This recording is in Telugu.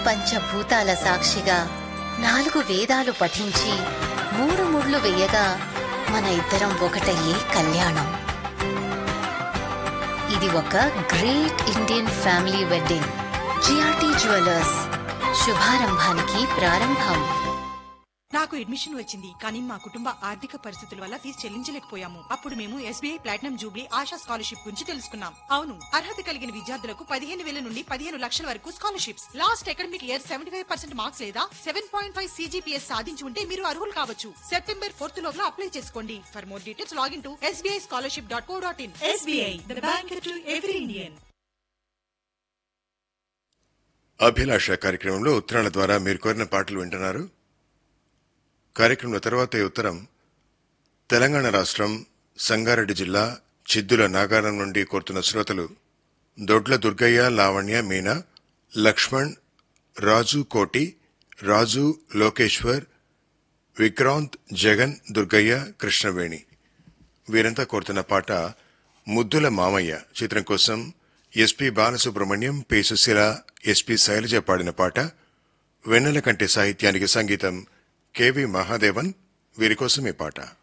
పంచభూతాల సాక్షిగా నాలుగు వేదాలు పఠించి మూడు ముళ్ళు వేయగా మన ఇద్దరం ఒకటయ్యే కళ్యాణం ఇది ఒక great Indian family wedding GRT jewellers శుభారంభానికి ప్రారంభం నాకు అడ్మిషన్ వచ్చింది కానీ మా కుటుంబ ఆర్థిక పరిస్థితుల వల్ల ఫీజు చెల్లించలేకపోయాము అప్పుడు మేము SBI platinum jubilee Asha scholarship గురించి తెలుసుకున్నాం అవును అర్హత కలిగిన విద్యార్థులకు పదిహేను వేల నుండి పదిహేను లక్షల వరకు scholarships last academic year seventy five percent marks లేదా సెవెన్ పాయింట్ ఫైవ్ సీజీపీఎస్ సాధించి ఉంటే మీరు అర్హులు కావచ్చు సెప్టెంబర్ ఫోర్త్ లోపల అప్లై చేసుకోండి for more details login to SBI scholarship dot co dot in SBI the bank to every Indian Abhilasha కార్యక్రమంలో ఉత్తరాల ద్వారా మీరు కోరిన పాటలు వింటున్నారు కార్యక్రమంలో తర్వాత ఈ ఉత్తరం తెలంగాణ రాష్ట్రం సంగారెడ్డి జిల్లా చిద్దుల నాగారం నుండి కోరుతున్న శ్రోతలు దొడ్ల దుర్గయ్య లావణ్య మీనా లక్ష్మణ్ రాజు కోటి రాజు లోకేశ్వర్ విక్రాంత్ జగన్ దుర్గయ్య కృష్ణవేణి వీరంతా కోరుతున్న పాట ముద్దుల మామయ్య చిత్రం కోసం SP Balasubrahmanyam P Susheela SP Sailaja పాడిన పాట వెన్నెల కంటే సాహిత్యానికి సంగీతం కెవి మహాదేవన్ వీరి కోసం ఈ పాట